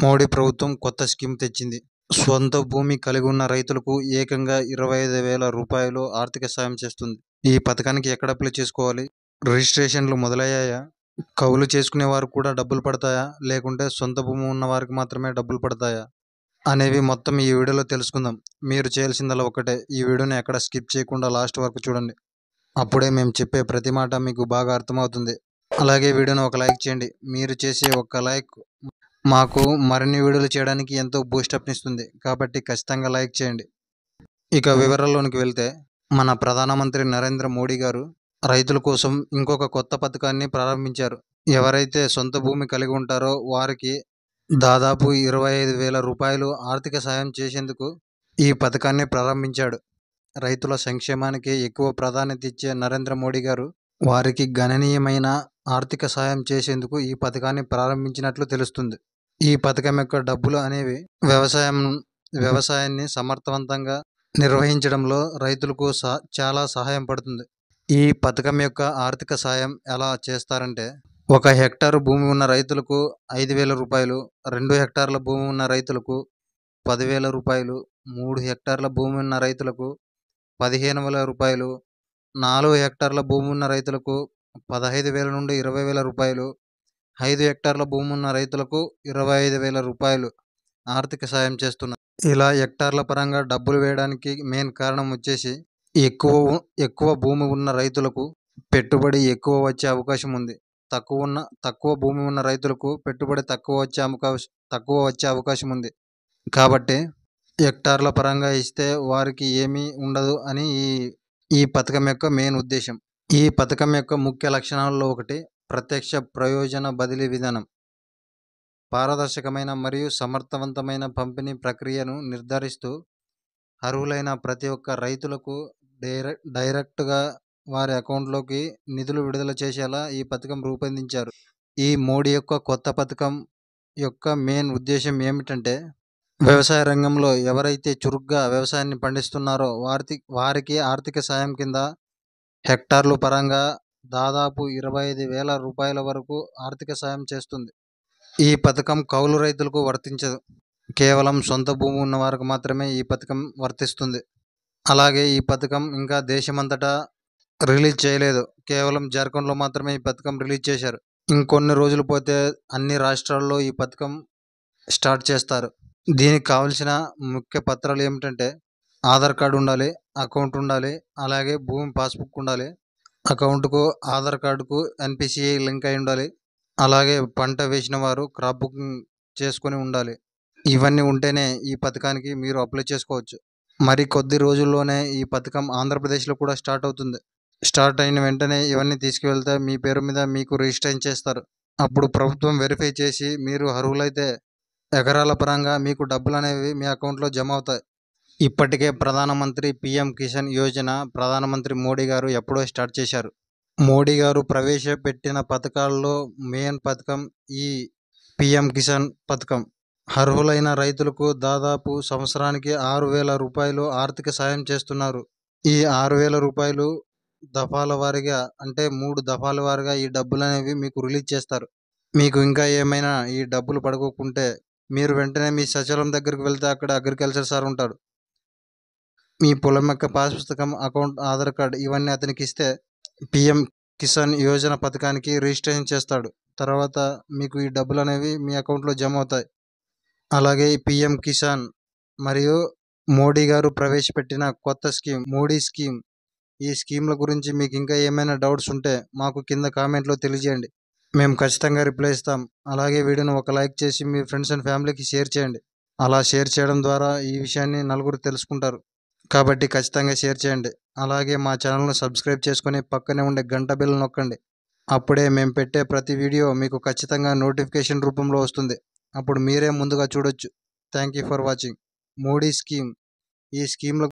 మోడీ ప్రభుత్వం కొత్త స్కీమ్ తెచ్చింది స్వంత భూమి కలిగి ఉన్న రైతులకు ఏకంగా ఇరవై ఐదు వేల రూపాయలు ఆర్థిక సాయం చేస్తుంది ఈ పథకానికి ఎక్కడ అప్లై చేసుకోవాలి రిజిస్ట్రేషన్లు మొదలయ్యాయా కౌలు చేసుకునే వారు కూడా డబ్బులు పడతాయా లేకుంటే సొంత భూమి ఉన్న వారికి మాత్రమే డబ్బులు పడతాయా అనేవి మొత్తం ఈ వీడియోలో తెలుసుకుందాం మీరు చేయాల్సిందల్లా ఒకటే ఈ వీడియోని ఎక్కడ స్కిప్ చేయకుండా లాస్ట్ వరకు చూడండి అప్పుడే మేము చెప్పే ప్రతి మాట మీకు బాగా అర్థమవుతుంది అలాగే వీడియోని ఒక లైక్ చేయండి మీరు చేసే ఒక లైక్ మాకు మరిన్ని వీడియోలు చేయడానికి ఎంతో బూస్టప్ ఇస్తుంది కాబట్టి ఖచ్చితంగా లైక్ చేయండి ఇక వివరాల్లోనికి వెళ్తే మన ప్రధానమంత్రి నరేంద్ర మోడీ గారు రైతుల కోసం ఇంకొక కొత్త పథకాన్ని ప్రారంభించారు ఎవరైతే సొంత భూమి కలిగి ఉంటారో వారికి దాదాపు ఇరవై ఐదు వేల రూపాయలు ఆర్థిక సాయం చేసేందుకు ఈ పథకాన్ని ప్రారంభించాడు రైతుల సంక్షేమానికి ఎక్కువ ప్రాధాన్యత ఇచ్చే నరేంద్ర మోడీ గారు వారికి గణనీయమైన ఆర్థిక సాయం చేసేందుకు ఈ పథకాన్ని ప్రారంభించినట్లు తెలుస్తుంది ఈ పథకం యొక్క డబ్బులు అనేవి వ్యవసాయం వ్యవసాయాన్ని సమర్థవంతంగా నిర్వహించడంలో రైతులకు సా చాలా సహాయం పడుతుంది ఈ పథకం యొక్క ఆర్థిక సాయం ఎలా చేస్తారంటే ఒక హెక్టారు భూమి ఉన్న రైతులకు ఐదు వేల రూపాయలు రెండు హెక్టార్ల భూమి ఉన్న రైతులకు పదివేల రూపాయలు మూడు హెక్టార్ల భూమి ఉన్న రైతులకు పదిహేను వేల రూపాయలు నాలుగు హెక్టార్ల భూమి ఉన్న రైతులకు పదహైదు వేల నుండి ఇరవై వేల రూపాయలు ఐదు హెక్టార్ల భూమి ఉన్న రైతులకు ఇరవై ఐదు వేల రూపాయలు ఆర్థిక సాయం చేస్తున్నారు ఇలా హెక్టార్ల పరంగా డబ్బులు వేయడానికి మెయిన్ కారణం వచ్చేసి ఎక్కువ ఉ- ఎక్కువ భూమి ఉన్న రైతులకు పెట్టుబడి ఎక్కువ వచ్చే అవకాశం ఉంది తక్కువ ఉన్న తక్కువ భూమి ఉన్న రైతులకు పెట్టుబడి తక్కువ వచ్చే అవకాశం తక్కువ వచ్చే అవకాశం ఉంది కాబట్టి హెక్టార్ల పరంగా ఇస్తే వారికి ఏమీ ఉండదు అని ఈ ఈ పథకం యొక్క మెయిన్ ఉద్దేశం ఈ పథకం యొక్క ముఖ్య లక్షణాల్లో ఒకటి ప్రత్యక్ష ప్రయోజన బదిలీ విధానం పారదర్శకమైన మరియు సమర్థవంతమైన పంపిణీ ప్రక్రియను నిర్ధారిస్తూ అర్హులైన ప్రతి ఒక్క రైతులకు డైరెక్ట్ డైరెక్ట్గా వారి అకౌంట్లోకి నిధులు విడుదల చేసేలా ఈ పథకం రూపొందించారు ఈ మోడీ యొక్క కొత్త పథకం యొక్క మెయిన్ ఉద్దేశం ఏమిటంటే వ్యవసాయ రంగంలో ఎవరైతే చురుగ్గా వ్యవసాయాన్ని పండిస్తున్నారో వారికి వారికి ఆర్థిక సాయం కింద హెక్టార్లు పరంగా దాదాపు ఇరవై ఐదు వేల రూపాయల వరకు ఆర్థిక సాయం చేస్తుంది ఈ పథకం కౌలు రైతులకు వర్తించదు కేవలం సొంత భూమి ఉన్న వారికి మాత్రమే ఈ పథకం వర్తిస్తుంది అలాగే ఈ పథకం ఇంకా దేశమంతటా రిలీజ్ చేయలేదు కేవలం జార్ఖండ్లో మాత్రమే ఈ పథకం రిలీజ్ చేశారు ఇంకొన్ని రోజులు పోతే అన్ని రాష్ట్రాల్లో ఈ పథకం స్టార్ట్ చేస్తారు దీనికి కావాల్సిన ముఖ్య పత్రాలు ఏమిటంటే ఆధార్ కార్డు ఉండాలి అకౌంట్ ఉండాలి అలాగే భూమి పాస్బుక్ ఉండాలి అకౌంట్కు ఆధార్ కార్డుకు ఎన్పిసిఐ లింక్ అయి ఉండాలి అలాగే పంట వేసిన వారు క్రాప్ బుకింగ్ చేసుకొని ఉండాలి ఇవన్నీ ఉంటేనే ఈ పథకానికి మీరు అప్లై చేసుకోవచ్చు మరి కొద్ది రోజుల్లోనే ఈ పథకం ఆంధ్రప్రదేశ్లో కూడా స్టార్ట్ అవుతుంది స్టార్ట్ అయిన వెంటనే ఇవన్నీ తీసుకువెళ్తే మీ పేరు మీద మీకు రిజిస్ట్రేషన్ చేస్తారు అప్పుడు ప్రభుత్వం వెరిఫై చేసి మీరు అర్హులైతే ఎకరాల పరంగా మీకు డబ్బులు అనేవి మీ అకౌంట్లో జమ అవుతాయి ఇప్పటికే ప్రధానమంత్రి పిఎం కిసాన్ యోజన ప్రధానమంత్రి మోడీ గారు ఎప్పుడో స్టార్ట్ చేశారు మోడీ గారు ప్రవేశపెట్టిన పథకాల్లో మెయిన్ పథకం ఈ పిఎం కిసాన్ పథకం అర్హులైన రైతులకు దాదాపు సంవత్సరానికి ఆరు వేల రూపాయలు ఆర్థిక సాయం చేస్తున్నారు ఈ ఆరు వేల రూపాయలు దఫాల వారీగా అంటే మూడు దఫాల వారీగా ఈ డబ్బులు అనేవి మీకు రిలీజ్ చేస్తారు మీకు ఇంకా ఏమైనా ఈ డబ్బులు పడుకోకుంటే మీరు వెంటనే మీ సచివాలయం దగ్గరికి వెళ్తే అక్కడ అగ్రికల్చర్ సార్ ఉంటాడు మీ పొలం యొక్క పాస్ పుస్తకం అకౌంట్ ఆధార్ కార్డు ఇవన్నీ అతనికి ఇస్తే పిఎం కిసాన్ యోజన పథకానికి రిజిస్ట్రేషన్ చేస్తాడు తర్వాత మీకు ఈ డబ్బులు అనేవి మీ అకౌంట్లో జమ అవుతాయి అలాగే ఈ పిఎం కిసాన్ మరియు మోడీ గారు ప్రవేశపెట్టిన కొత్త స్కీమ్ మోడీ స్కీమ్ ఈ స్కీమ్ల గురించి మీకు ఇంకా ఏమైనా డౌట్స్ ఉంటే మాకు కింద కామెంట్లో తెలియజేయండి మేము ఖచ్చితంగా రిప్లై ఇస్తాం అలాగే వీడియోను ఒక లైక్ చేసి మీ ఫ్రెండ్స్ అండ్ ఫ్యామిలీకి షేర్ చేయండి అలా షేర్ చేయడం ద్వారా ఈ విషయాన్ని నలుగురు తెలుసుకుంటారు కాబట్టి ఖచ్చితంగా షేర్ చేయండి అలాగే మా ఛానల్ను సబ్స్క్రైబ్ చేసుకొని పక్కనే ఉండే గంట బిల్ నొక్కండి అప్పుడే మేము పెట్టే ప్రతి వీడియో మీకు ఖచ్చితంగా నోటిఫికేషన్ రూపంలో వస్తుంది అప్పుడు మీరే ముందుగా చూడొచ్చు thank you for watching Modi scheme ఈ స్కీమ్ల